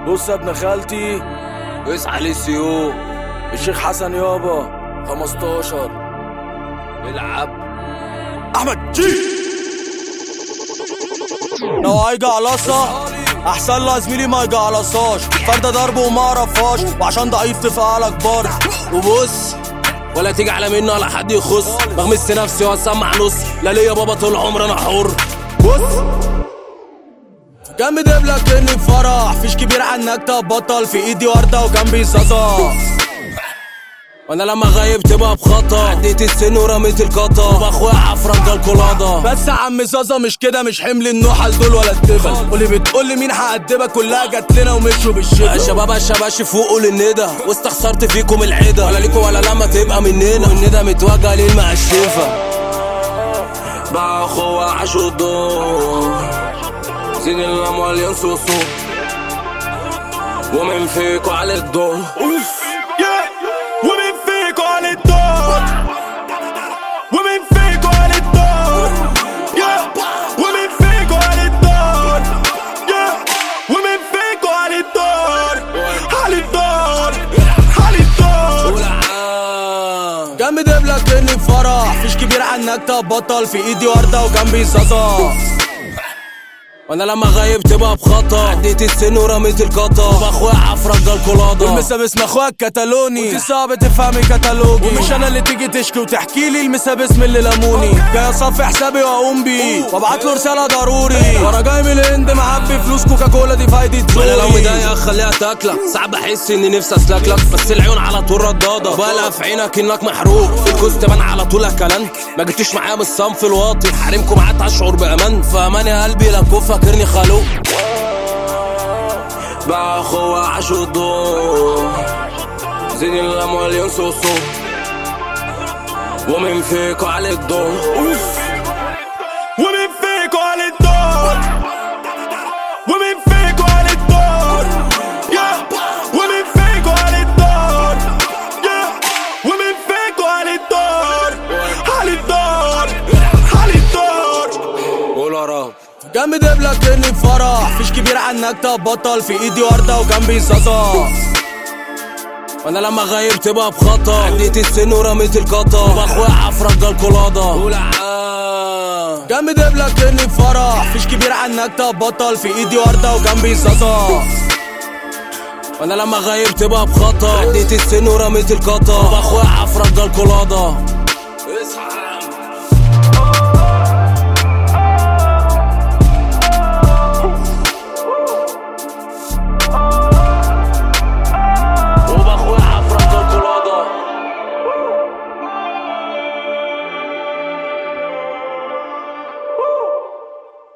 بص يا ابن خالتي اصحى للسيوف الشيخ حسن يابا 15 العب احمد جي لو هيجي على قصة احسن له يا زميلي ما يجي على صاش فرده ضرب وما عرفهاش وعشان ضعيف تفعلك برضه وبص ولا تيجي على منه ولا حد يخص بغمس نفسي واسمع نص لا ليا بابا طول عمري انا حر بص جنبي دبلك اني بفرح فيش كبير عنك تبطل في ايدي وردة وجنبي زازا وانا لما غايب تبقى بخطا عديت السن ورميت القطا واخويا عفرة الكولاده بس يا عم زازا مش كده مش حمل النحل دول ولا التبل واللي بتقول لي مين هأدبك كلها جت لنا ومشوا يا بالشبل شباب يا شباشي فوقوا للندى واستخسرت فيكم العدا ولا ليكم ولا لما تبقى مننا والندى متوجه ليل مع الشفا بقى اخوة عاشوا الدور زين الاموال ينصصوا ومن فيكوا على الدور ومن فيكوا على الدور ومن فيكوا على الدور ومن فيكوا على الدور ومن فيكوا على الدور على الدور على الدور والعام جنبي دبلك اني بفرح فيش كبير عنك تبطل في ايدي وردة وجنبي زازا وانا لما غايب تبقى بخطا عديت السن ورميت القطا واخويا عفرة الكولاده المسابس اخوك كتالوني وانت صعب تفهمي كتالوجي ومش انا اللي تيجي تشكي وتحكي لي المسابس من اللي لموني جاي اصفي حسابي واقوم بيه وابعت له رساله ضروري وانا جاي من الهند معبي فلوس كوكاكولا دي فايدة انا لو زوري مضايق خليها تاكلك ساعات بحس اني نفسي اسلكلك بس العيون على طول رداده بقى في عينك انك محروق الكوز تبان على طول اكلنت ما جبتوش معايا من الصنف الواطي حريمكم عاد اشعر بامان فامان يا قلبي لا تكون فاكرني خلوق بقى اخوة عاشوا الدور زين الاموال ينصصوا ومن فيكوا على الدور ومن فيكوا على الدور ومن فيكوا على الدور ومن فيكوا على الدور ومن فيكوا على الدور على الدور على الدور قول يا رب جنبي دبلك اني بفرح فيش كبير عنك تبطل في ايدي وردة وجنبي زازا وانا لما غايب تبقى بخطا عديت السن ورميت القطا واخويا عفرة الكولاده والعام جنبي دبلك اني بفرح فيش كبير عنك تبطل في ايدي وردة وجنبي زازا وانا لما غايب تبقى بخطا عديت السن ورميت القطا واخويا عفرة الكولاده اصحى